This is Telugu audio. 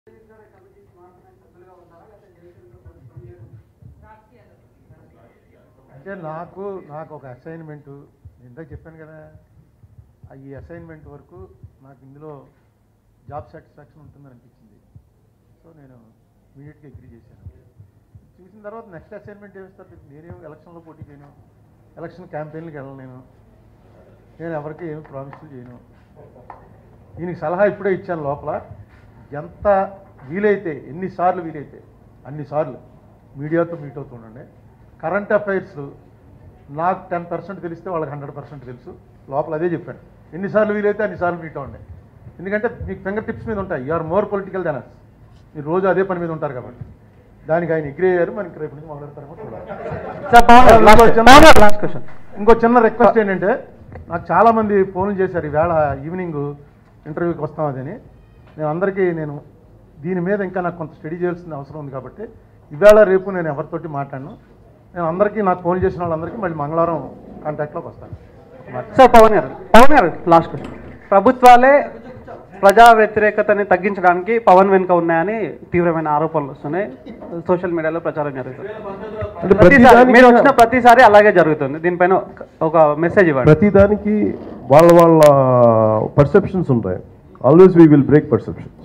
అంటే నాకు నాకు ఒక అసైన్మెంటు ఇందాక చెప్పాను కదా ఆ ఈ అసైన్మెంట్ వరకు నాకు ఇందులో జాబ్ సాటిస్ఫాక్షన్ ఉంటుందని అనిపించింది సో నేను ఇమీడియట్గా అగ్రీ చేశాను చూసిన తర్వాత నెక్స్ట్ అసైన్మెంట్ ఏమిస్తారు నేనేం ఎలక్షన్లో పోటీ చేయను ఎలక్షన్ క్యాంపెయిన్కి వెళ్ళను నేను నేను ఎవరికి ఏమి ప్రామిస్ చేయను దీనికి సలహా ఇప్పుడే ఇచ్చాను లోపల ఎంత వీలైతే ఎన్నిసార్లు వీలైతే అన్నిసార్లు మీడియాతో మీట్ అవుతూ ఉండండి కరెంట్ అఫైర్స్ నాకు టెన్ పర్సెంట్ తెలిస్తే వాళ్ళకి హండ్రెడ్ పర్సెంట్ తెలుసు లోపల అదే చెప్పాను ఎన్నిసార్లు వీలైతే అన్నిసార్లు మీట్ అవ్వండి ఎందుకంటే మీకు ఫింగర్ టిప్స్ మీద ఉంటాయి you are more political then us మీరు రోజు అదే పని మీద ఉంటారు కాబట్టి దానికి ఆయన ఎగ్రీ అయ్యారు మనకి రేపు నుంచి మొదలెడతారేమో చూడాలి సార్ పవన్ గారు ఇంకో లాస్ట్ చిన్న- లాస్ట్ క్వశ్చన్ ఇంకో చిన్న రిక్వెస్ట్ ఏంటంటే నాకు చాలామంది ఫోన్లు చేశారు ఈవేళ ఈవినింగ్ ఇంటర్వ్యూకి వస్తామని నేను అందరికీ నేను దీని మీద ఇంకా నాకు కొంత స్టడీ చేయాల్సిన అవసరం ఉంది కాబట్టి ఈవేళ రేపు నేను ఎవరితోటి మాట్లాడను నేను అందరికీ నాకు ఫోన్ చేసిన వాళ్ళందరికీ మళ్ళీ మంగళవారం కాంటాక్ట్లోకి వస్తాను మాట్లాడను. సార్ పవన్ గారు పవన్ గారు లాస్ట్ క్వశ్చన్ ప్రభుత్వాలే ప్రజా వ్యతిరేకతని తగ్గించడానికి పవన్ వెనుక ఉన్నాయని తీవ్రమైన ఆరోపణలు వస్తున్నాయి సోషల్ మీడియాలో ప్రచారం జరుగుతుంది అంటే ప్రతిసారి ప్రతిదానికి- మీరు వచ్చిన ప్రతిసారి అలాగే జరుగుతుంది దీనిపైన ఒక- ఒక మెసేజ్ ఇవ్వండి ప్రతిదానికి వాళ్ళ వాళ్ళ పర్సెప్షన్స్ ఉంటాయి always we will break perception